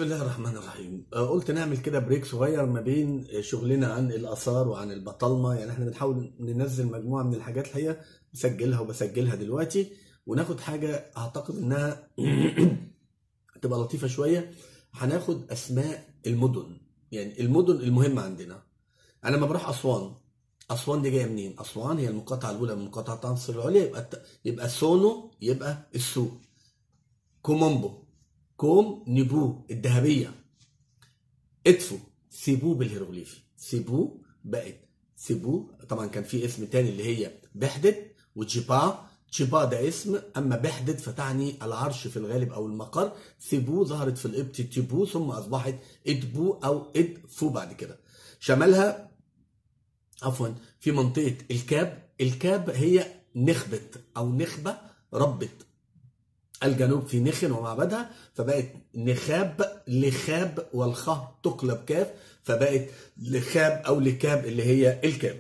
الله الرحمن الرحيم آه، قلت نعمل كده بريك صغير ما بين شغلنا عن الآثار وعن البطالمة يعني احنا بنحاول ننزل مجموعة من الحاجات الحقيقة بسجلها وبسجلها دلوقتي وناخد حاجة أعتقد إنها تبقى لطيفة شوية هناخد أسماء المدن يعني المدن المهمة عندنا أنا لما بروح أسوان أسوان دي جاية منين؟ أسوان هي المقاطعة الأولى من مقاطعة مصر العليا يبقى الت- يبقى سونو يبقى السوق كومومبو كوم نبو الذهبية ادفو سيبو بالهيروغليفي سيبو بقت سيبو طبعا كان في اسم تاني اللي هي بحدد وجيبا جيبا ده اسم اما بحدد فتعني العرش في الغالب او المقر سيبو ظهرت في القبط تيبو ثم اصبحت ادبو او ادفو بعد كده شمالها عفوا في منطقة الكاب الكاب هي نخبة او نخبة ربت الجنوب في نخن ومعبدها فبقت نخاب لخاب والخاء تقلب كاف فبقت لخاب او لكاب اللي هي الكاب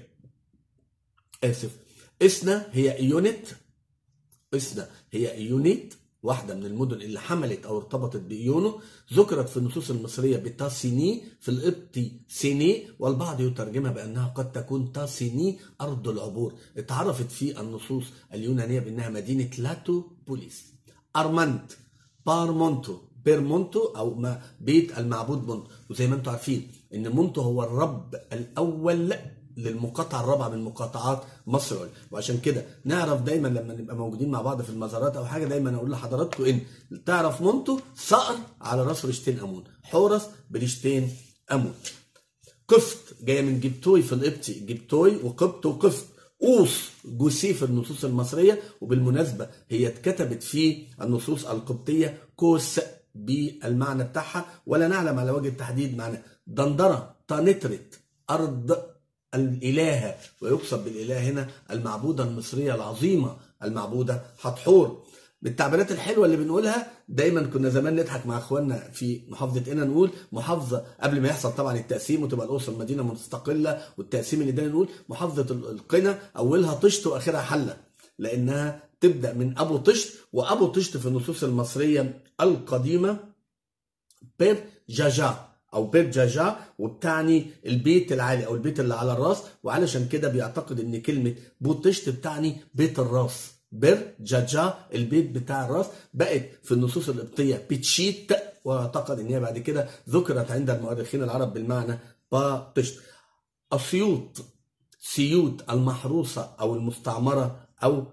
اسف اسنا هي ايونت اسنا هي ايونيت واحدة من المدن اللي حملت او ارتبطت بايونو ذكرت في النصوص المصرية بتاسيني في القبطي سيني والبعض يترجمها بانها قد تكون تاسيني ارض العبور اتعرفت في النصوص اليونانية بانها مدينة لاتو بوليس ارمنت بارمونتو بيرمونتو او ما بيت المعبود مونتو وزي ما انتم عارفين ان مونتو هو الرب الاول للمقاطعه الرابعه من مقاطعات مصر العليا وعشان كده نعرف دايما لما نبقى موجودين مع بعض في المزارات او حاجه دايما اقول لحضراتكم ان تعرف مونتو صقر على راس رشتين امون حورس برشتين امون قفط جايه من جبتوي في القبطي جبتوي وقبط وقفط قوس جوسي في النصوص المصريه وبالمناسبه هي اتكتبت في النصوص القبطيه كوس بالمعنى بتاعها ولا نعلم على وجه التحديد معنى دندره تانترت ارض الالهه ويقصد بالاله هنا المعبوده المصريه العظيمه المعبوده حتحور بالتعبيرات الحلوه اللي بنقولها دايما كنا زمان نضحك مع اخواننا في محافظه قنا نقول محافظه قبل ما يحصل طبعا التقسيم وتبقى الاقصر مدينه مستقله والتقسيم اللي ده نقول محافظه القنا اولها طشت واخرها حله لانها تبدا من ابو طشت وابو طشت في النصوص المصريه القديمه بير جاجا او بير جاجا وبتعني البيت العالي او البيت اللي على الراس وعلشان كده بيعتقد ان كلمه بوطشت بتعني بيت الراس بير جاجا البيت بتاع الراس بقت في النصوص القبطيه بتشيت واعتقد ان هي بعد كده ذكرت عند المؤرخين العرب بالمعنى باطشت اسيوط سيوط المحروسه او المستعمره او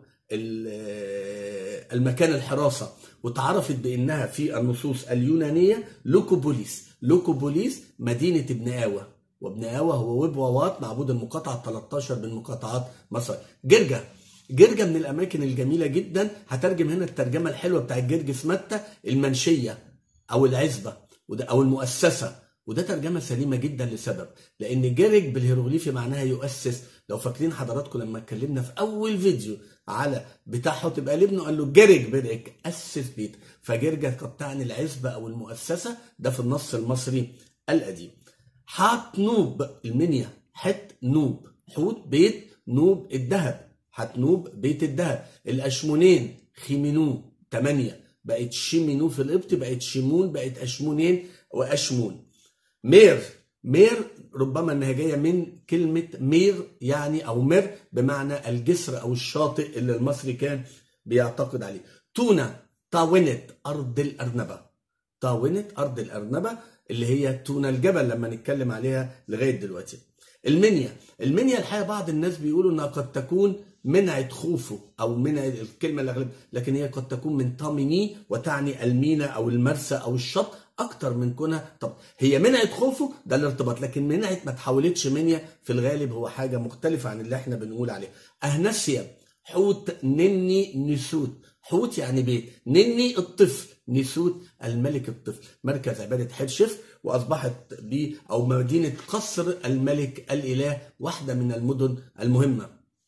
ال- المكان الحراسه وتعرفت بانها في النصوص اليونانيه لوكوبوليس لوكوبوليس مدينه ابن آوى وابن آوى هو وبوات معبود المقاطعه 13 من مقاطعات مصر جرجا جرجا من الاماكن الجميله جدا هترجم هنا الترجمه الحلوه بتاعت جرجس متى المنشيه او العزبه وده او المؤسسه وده ترجمه سليمه جدا لسبب لان جرج بالهيروغليفي معناها يؤسس لو فاكرين حضراتكم لما اتكلمنا في اول فيديو على بتاع حطب ابنه قال له جرج بدك اسس بيت فجرجة قد تعني العزبه او المؤسسه ده في النص المصري القديم حات نوب المنيا حت نوب حوت بيت نوب الذهب حتنوب بيت الذهب الاشمونين خيمينو ثمانية بقت شيمينو في القبط بقت شيمون بقت اشمونين واشمون مير مير ربما انها جايه من كلمه مير يعني او مر بمعنى الجسر او الشاطئ اللي المصري كان بيعتقد عليه تونا تاونت ارض الارنبه تاونت ارض الارنبه اللي هي تونا الجبل لما نتكلم عليها لغايه دلوقتي المنيا المنيا الحقيقه بعض الناس بيقولوا انها قد تكون منعة خوفو او منع الكلمه اللي أغلب لكن هي قد تكون من تاميني وتعني المينا او المرسى او الشط اكتر من كونها طب هي منعة خوفو ده الارتباط لكن منعة ما تحولتش منيا في الغالب هو حاجه مختلفه عن اللي احنا بنقول عليه اهنسيا حوت نني نسوت حوت يعني بيت نني الطفل نسوت الملك الطفل مركز عبادة حرشف وأصبحت ب أو مدينة قصر الملك الإله واحدة من المدن المهمة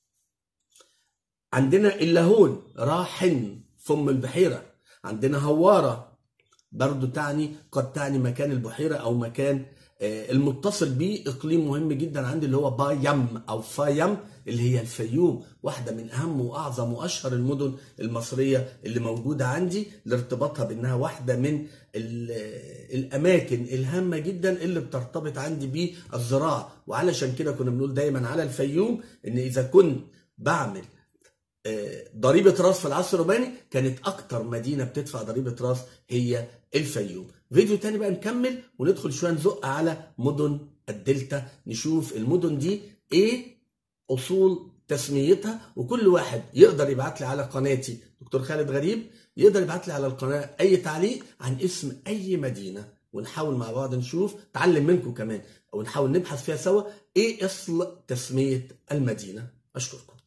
عندنا اللاهون راحن فم البحيرة عندنا هوارة برضو تعني قد تعني مكان البحيرة أو مكان آه، المتصل بيه اقليم مهم جدا عندي اللي هو بايم او فايم اللي هي الفيوم واحده من اهم واعظم واشهر المدن المصريه اللي موجوده عندي لارتباطها بانها واحده من ال- الاماكن الهامه جدا اللي بترتبط عندي بالزراعه وعلشان كده كنا بنقول دايما على الفيوم ان اذا كنت بعمل آه، ضريبة راس في العصر الروماني كانت أكتر مدينة بتدفع ضريبة راس هي الفيوم فيديو تاني بقى نكمل وندخل شوية نزق على مدن الدلتا نشوف المدن دي إيه أصول تسميتها وكل واحد يقدر يبعت لي على قناتي دكتور خالد غريب يقدر يبعت لي على القناة أي تعليق عن اسم أي مدينة ونحاول مع بعض نشوف تعلم منكم كمان أو نحاول نبحث فيها سوا إيه أصل تسمية المدينة أشكركم